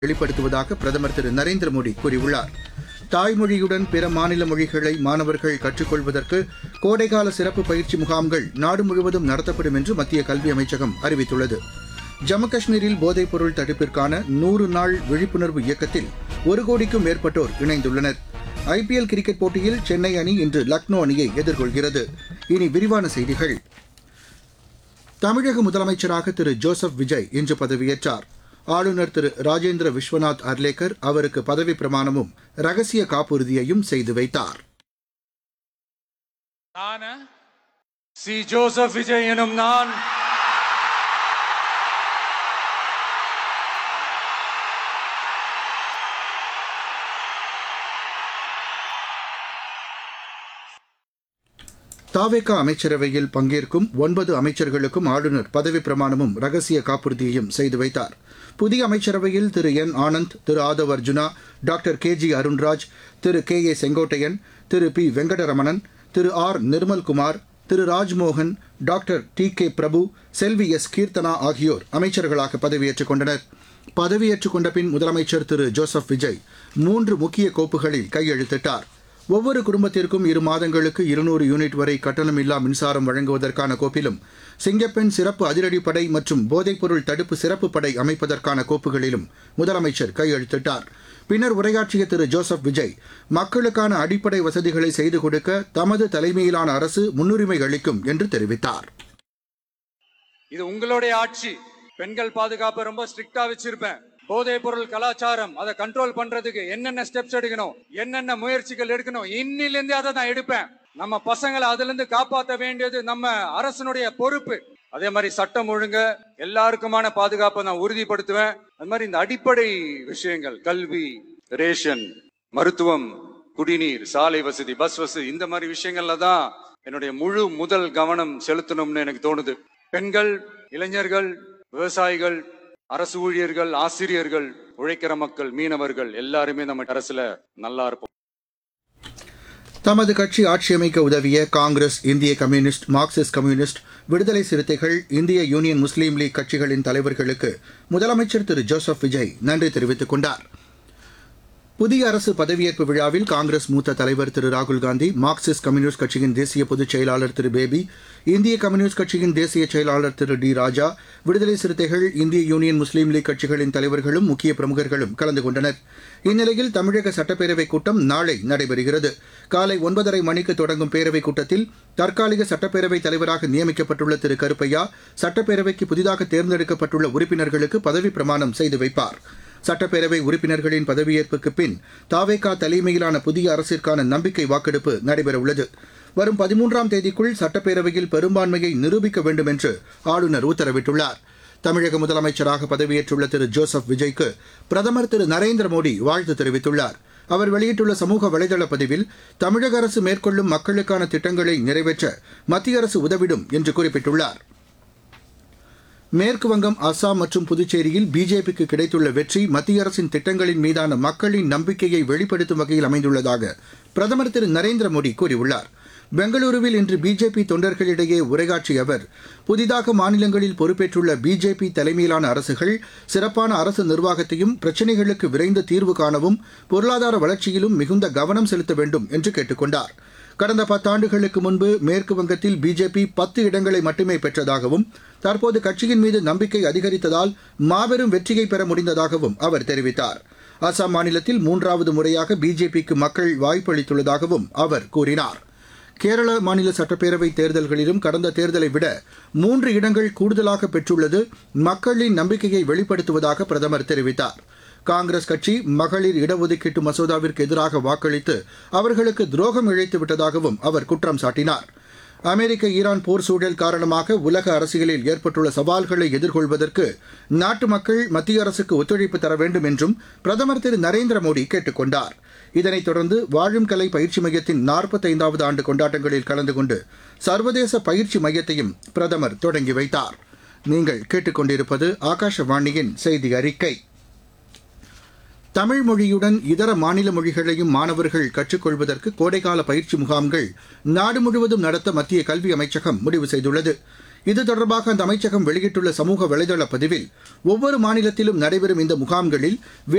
வெளிப்படுத்துவதாக பிரதமர் திரு நரேந்திர மோடி கூறியுள்ளார் தாய்மொழியுடன் பிற மாநில மொழிகளை மாணவர்கள் கற்றுக்கொள்வதற்கு கோடைகால சிறப்பு பயிற்சி முகாம்கள் நாடு முழுவதும் நடத்தப்படும் என்று மத்திய கல்வி அமைச்சகம் அறிவித்துள்ளது ஜம்மு காஷ்மீரில் போதைப்பொருள் தடுப்பிற்கான நூறு நாள் விழிப்புணர்வு இயக்கத்தில் ஒரு கோடிக்கும் மேற்பட்டோர் இணைந்துள்ளனர் ஐபிஎல் கிரிக்கெட் போட்டியில் சென்னை அணி இன்று லக்னோ அணியை எதிர்கொள்கிறது இனி விரிவான செய்திகள் தமிழக முதலமைச்சராக திரு ஜோசப் விஜய் இன்று பதவியேற்றார் ஆளுநர் திரு ராஜேந்திர விஸ்வநாத் அர்லேக்கர் அவருக்கு பதவி பிரமாணமும் ரகசிய காப்புறுதியையும் செய்து வைத்தார் நான் சி ஜோசப் விஜய் எனும் நான் தாவேகா அமைச்சரவையில் பங்கேற்கும் ஒன்பது அமைச்சர்களுக்கும் ஆளுநர் பதவி பிரமாணமும் ரகசிய காப்புறுதியையும் செய்து வைத்தார் புதிய அமைச்சரவையில் Thiru N Anand Thiru Aadhav Arjuna doctor K G Arunraj Thiru K A Sengottaiyan Thiru P Venkataramanan Thiru R Nirmalkumar Thiru Rajmohan doctor D K Prabhu Selvi S Keerthana ஆகியோர் அமைச்சர்களாக பதவியேற்றுக் கொண்டனர் பதவியேற்றுக் கொண்ட பின் முதலமைச்சர் திரு ஜோசப் விஜய் மூன்று முக்கிய கோப்புகளில் கையெழுத்திட்டார் ஒவ்வொரு குடும்பத்திற்கும் இரு மாதங்களுக்கு இருநூறு யூனிட் வரை கட்டணமில்லா மின்சாரம் வழங்குவதற்கான கோப்பிலும் சிங்கப்பெண் சிறப்பு அதிரடிப்படை மற்றும் போதைப்பொருள் தடுப்பு சிறப்பு படை அமைப்பதற்கான கோப்புகளிலும் முதலமைச்சர் கையெழுத்திட்டார் பின்னர் உரையாற்றிய திரு ஜோசப் விஜய் மக்களுக்கான அடிப்படை வசதிகளை செய்து கொடுக்க தமது தலைமையிலான அரசு முன்னுரிமை அளிக்கும் என்று தெரிவித்தார் இது உங்களுடைய ஆட்சி பெண்கள் பாதுகாப்பு ரொம்ப ஸ்ட்ரிக்டா வச்சிருப்பேன் போதைப் பொருள் கலாச்சாரம் அதை கண்ட்ரோல் பண்றதுக்கு என்னென்ன ஸ்டெப்ஸ் எடுக்கணும் என்னென்ன முயற்சிகள் எடுக்கணும் இன்னிலிருந்தே அதை நான் எடுப்பேன் நம்ம பசங்களை அதுல இருந்து காப்பாற்ற வேண்டியது நம்ம அரசனுடைய பொறுப்பு அதே மாதிரி சட்டம் ஒழுங்கு எல்லாருக்குமான பாதுகாப்பை நான் உறுதிப்படுத்துவேன் அது மாதிரி இந்த அடிப்படை விஷயங்கள் கல்வி ரேஷன் மருத்துவம் குடிநீர் சாலை வசதி பஸ் வசதி இந்த மாதிரி விஷயங்கள்ல தான் என்னுடைய முழு முதல் கவனம் செலுத்தணும்னு எனக்கு தோணுது பெண்கள் இளைஞர்கள் விவசாயிகள் அரசு ஊழியர்கள் ஆசிரியர்கள் உழைக்கிற மக்கள் மீனவர்கள் எல்லாருமே நம்ம அரசுல நல்லா இருப்போம் தமது கட்சி ஆட்சியமைக்க உதவிய காங்கிரஸ் இந்திய கம்யூனிஸ்ட் மார்க்சிஸ்ட் கம்யூனிஸ்ட் விடுதலை சிறுத்தைகள் இந்திய யூனியன் முஸ்லீம் லீக் கட்சிகளின் தலைவர்களுக்கு முதலமைச்சர் திரு ஜோசப் விஜய் நன்றி தெரிவித்துக் கொண்டார் புதிய அரசு பதவியேற்பு விழாவில் காங்கிரஸ் மூத்த தலைவர் திரு ராகுல்காந்தி மார்க்சிஸ்ட் கம்யூனிஸ்ட் கட்சியின் தேசிய பொதுச் செயலாளர் திரு பேபி இந்திய கம்யூனிஸ்ட் கட்சியின் தேசிய செயலாளர் திரு டி ராஜா விடுதலை சிறுத்தைகள் இந்திய யூனியன் முஸ்லீம் லீக் கட்சிகளின் தலைவர்களும் முக்கிய பிரமுகர்களும் கலந்து கொண்டனர் இந்நிலையில் தமிழக சட்டப்பேரவைக் கூட்டம் நாளை நடைபெறுகிறது காலை ஒன்பதரை மணிக்கு தொடங்கும் பேரவைக் கூட்டத்தில் தற்காலிக சட்டப்பேரவைத் தலைவராக நியமிக்கப்பட்டுள்ள திரு கருப்பையா சட்டப்பேரவைக்கு புதிதாக தேர்ந்தெடுக்கப்பட்டுள்ள உறுப்பினர்களுக்கு பதவி பிரமாணம் செய்து வைப்பார் சட்டப்பேரவை உறுப்பினர்களின் பதவியேற்புக்கு பின் தாவேகா தலைமையிலான புதிய அரசிற்கான நம்பிக்கை வாக்கெடுப்பு நடைபெறவுள்ளது வரும் பதிமூன்றாம் தேதிக்குள் சட்டப்பேரவையில் பெரும்பான்மையை நிரூபிக்க வேண்டும் என்று ஆளுநர் உத்தரவிட்டுள்ளார் தமிழக முதலமைச்சராக பதவியேற்றுள்ள திரு ஜோசப் விஜய்க்கு பிரதமர் திரு நரேந்திர மோடி வாழ்த்து தெரிவித்துள்ளார் அவர் வெளியிட்டுள்ள சமூக வலைதள பதிவில் தமிழக அரசு மேற்கொள்ளும் மக்களுக்கான திட்டங்களை நிறைவேற்ற மத்திய அரசு உதவிடும் என்று குறிப்பிட்டுள்ளார் மேற்கு வங்கம் அஸ்ஸாம் மற்றும் புதுச்சேரியில் பிஜேபிக்கு கிடைத்துள்ள வெற்றி மத்திய அரசின் திட்டங்களின் மீதான மக்களின் நம்பிக்கையை வெளிப்படுத்தும் வகையில் அமைந்துள்ளதாக பிரதமர் திரு நரேந்திர மோடி கூறியுள்ளார் பெங்களூருவில் இன்று பிஜேபி தொண்டர்களிடையே உரையாற்றிய அவர் புதிதாக மாநிலங்களில் பொறுப்பேற்றுள்ள பிஜேபி தலைமையிலான அரசுகள் சிறப்பான அரசு நிர்வாகத்தையும் பிரச்சினைகளுக்கு விரைந்து தீர்வு காணவும் பொருளாதார வளர்ச்சியிலும் மிகுந்த கவனம் செலுத்த வேண்டும் என்று கேட்டுக் கொண்டார் கடந்த பத்தாண்டுகளுக்கு முன்பு மேற்கு வங்கத்தில் பிஜேபி பத்து இடங்களை மட்டுமே பெற்றதாகவும் தற்போது கட்சியின் மீது நம்பிக்கை அதிகரித்ததால் மாபெரும் வெற்றியை பெற முடிந்ததாகவும் அவர் தெரிவித்தார் அசாம் மாநிலத்தில் மூன்றாவது முறையாக பிஜேபிக்கு மக்கள் வாய்ப்பளித்துள்ளதாகவும் அவர் கூறினார் கேரள மாநில சட்டப்பேரவை தேர்தல்களிலும் கடந்த தேர்தலை விட மூன்று இடங்கள் கூடுதலாக பெற்றுள்ளது மக்களின் நம்பிக்கையை வெளிப்படுத்துவதாக பிரதமர் தெரிவித்தார் காங்கிரஸ் கட்சி மகளிர் இடஒதுக்கீட்டு மசோதாவிற்கு எதிராக வாக்களித்து அவர்களுக்கு துரோகம் இழைத்து விட்டதாகவும் அவர் குற்றம் சாட்டினார் அமெரிக்க ஈரான் போர் சூழல் காரணமாக உலக அரசியலில் ஏற்பட்டுள்ள சவால்களை எதிர்கொள்வதற்கு நாட்டு மக்கள் மத்திய அரசுக்கு ஒத்துழைப்பு தர வேண்டும் என்றும் பிரதமர் திரு நரேந்திர மோடி கேட்டுக் கொண்டார் இதனைத் தொடர்ந்து வாழும் கலை பயிற்சி மையத்தின் நாற்பத்தைந்தாவது ஆண்டு கொண்டாட்டங்களில் கலந்து கொண்டு சர்வதேச பயிற்சி மையத்தையும் பிரதமர் தொடங்கி வைத்தார் நீங்கள் கேட்டுக்கொண்டிருப்பது ஆகாஷவாணியின் செய்தி அறிக்கை தமிழ் மொழியுடன் இதர மாநில மொழிகளையும் மாணவர்கள் கற்றுக்கொள்வதற்கு கோடைக்கால பயிற்சி முகாம்கள் நாடு முழுவதும் நடத்த மத்திய கல்வி அமைச்சகம் முடிவு செய்துள்ளது இது தொடர்பாக அந்த அமைச்சகம் வெளியிட்டுள்ள சமூக வலைதள பதிவில் ஒவ்வொரு மாநிலத்திலும் நடைபெறும் இந்த முகாம்களில்